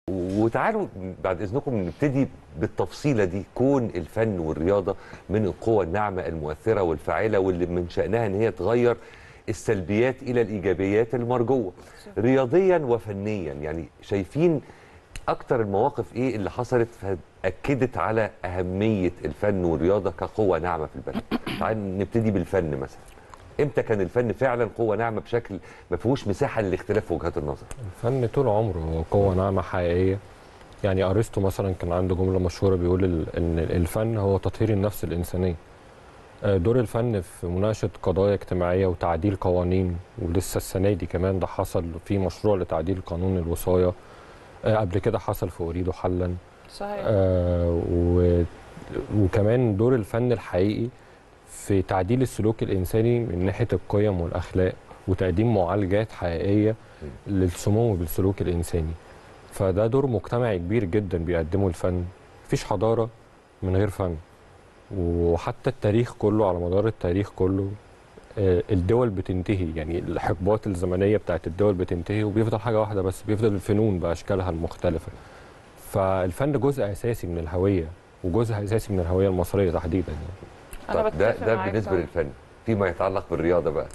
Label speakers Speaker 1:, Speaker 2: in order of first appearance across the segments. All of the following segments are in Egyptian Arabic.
Speaker 1: وتعالوا بعد اذنكم نبتدي بالتفصيله دي كون الفن والرياضه من القوى الناعمه المؤثره والفاعله واللي من شانها ان هي تغير السلبيات الى الايجابيات المرجوه رياضيا وفنيا يعني شايفين اكتر المواقف ايه اللي حصلت فاكدت على اهميه الفن والرياضه كقوه ناعمه في البلد تعال نبتدي بالفن مثلا امتى كان الفن فعلا قوه ناعمه بشكل ما فيهوش مساحه للاختلاف في وجهات النظر
Speaker 2: الفن طول عمره هو قوة ناعمة حقيقية يعني أرسطو مثلا كان عنده جملة مشهورة بيقول ال- إن الفن هو تطهير النفس الإنسانية آه، دور الفن في مناقشة قضايا اجتماعية وتعديل قوانين ولسه السنة دي كمان ده حصل في مشروع لتعديل قانون الوصاية آه، قبل كده حصل في أريد حلا
Speaker 3: صحيح
Speaker 2: آه، و... وكمان دور الفن الحقيقي في تعديل السلوك الإنساني من ناحية القيم والأخلاق وتقديم معالجات حقيقية للسمو بالسلوك الإنساني فده دور مجتمعي كبير جدا بيقدمه الفن مفيش حضارة من غير فن وحتى التاريخ كله على مدار التاريخ كله آه، الدول بتنتهي يعني الحقبات الزمنية بتاعت الدول بتنتهي وبيفضل حاجة واحدة بس بيفضل الفنون بأشكالها المختلفة فالفن جزء أساسي من الهوية وجزء أساسي من الهوية المصرية تحديدا يعني.
Speaker 3: انا
Speaker 1: طب ده
Speaker 3: بتفق
Speaker 1: ده
Speaker 3: معاك
Speaker 1: بالنسبه
Speaker 3: طبعاً.
Speaker 1: للفن فيما يتعلق بالرياضه بقى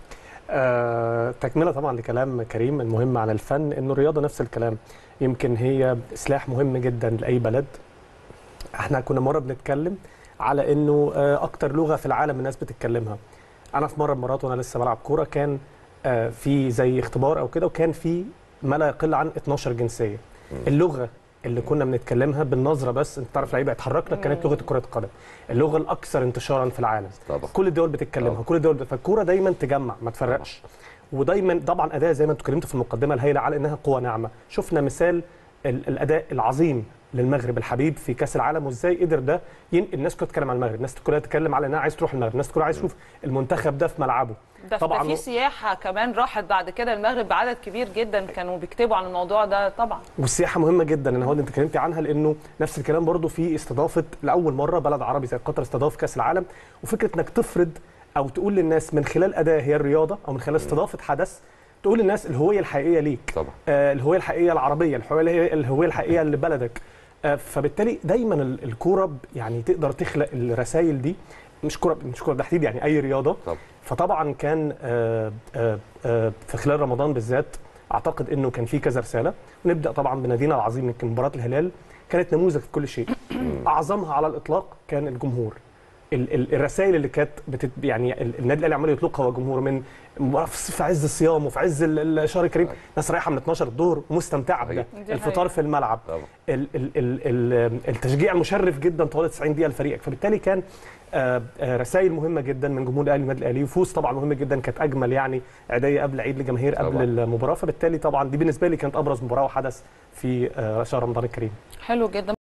Speaker 4: آه، تكملة طبعا لكلام كريم المهم عن الفن انه الرياضة نفس الكلام يمكن هي سلاح مهم جدا لأي بلد احنا كنا مرة بنتكلم على انه آه، اكتر لغة في العالم الناس بتتكلمها انا في مرة من المرات وانا لسه بلعب كورة كان آه، في زي اختبار او كده وكان في ما لا يقل عن 12 جنسية اللغة اللي كنا بنتكلمها بالنظرة بس انت تعرف لعيبة يتحرك لك كانت لغة كرة القدم اللغة الأكثر انتشارا في العالم
Speaker 1: طبعا
Speaker 4: كل الدول بتتكلمها
Speaker 1: طبعا.
Speaker 4: كل الدول فالكوره دايما تجمع ما تفرقش ودايما طبعا اداء زي ما انتم اتكلمتوا في المقدمه الهائله على انها قوه ناعمه شفنا مثال ال- الاداء العظيم للمغرب الحبيب في كاس العالم وازاي قدر ده ينقل الناس كلها تتكلم عن المغرب الناس كلها تتكلم على انها عايز تروح المغرب الناس كلها عايز تشوف المنتخب ده في ملعبه
Speaker 3: ده
Speaker 4: طبعاً
Speaker 3: طبعا في
Speaker 4: هو-
Speaker 3: سياحه كمان راحت بعد كده المغرب بعدد كبير جدا كانوا بيكتبوا عن الموضوع ده طبعا
Speaker 4: والسياحه مهمه جدا انا هو اللي انت اتكلمتي عنها لانه نفس الكلام برضو في استضافه لاول مره بلد عربي زي قطر استضاف كاس العالم وفكره انك تفرض او تقول للناس من خلال اداه هي الرياضه او من خلال استضافه حدث تقول للناس الهويه الحقيقيه ليك
Speaker 1: طبعا
Speaker 4: آه، الهويه الحقيقيه العربيه الهويه الهويه الحقيقيه لبلدك آه، فبالتالي دايما ال- الكوره ب- يعني تقدر تخلق الرسائل دي مش كوره مش كوره تحديد يعني اي رياضه
Speaker 1: طبعا
Speaker 4: فطبعا كان آه، آه، آه، في خلال رمضان بالذات اعتقد انه كان في كذا رساله ونبدا طبعا بنادينا العظيم يمكن مباراه الهلال كانت نموذج في كل شيء اعظمها على الاطلاق كان الجمهور ال- ال- الرسائل اللي كانت بتت يعني ال- النادي الاهلي عمال يطلقها هو جمهور من في عز الصيام وفي عز ال- الشهر الكريم ناس رايحه من 12 الظهر ومستمتعه بده
Speaker 1: صحيح.
Speaker 3: دي
Speaker 4: الفطار
Speaker 3: حقيقة.
Speaker 4: في الملعب
Speaker 1: طبعا
Speaker 4: ال ال ال ال التشجيع المشرف جدا طوال 90 دقيقه لفريقك فبالتالي كان آه، آه، رسائل مهمه جدا من جمهور الاهلي والنادي الاهلي وفوز طبعا مهم جدا كانت اجمل يعني عيديه قبل عيد الجماهير قبل
Speaker 1: طبعاً.
Speaker 4: المباراه فبالتالي طبعا دي بالنسبه لي كانت ابرز مباراه وحدث في آه، شهر رمضان الكريم
Speaker 3: حلو جدا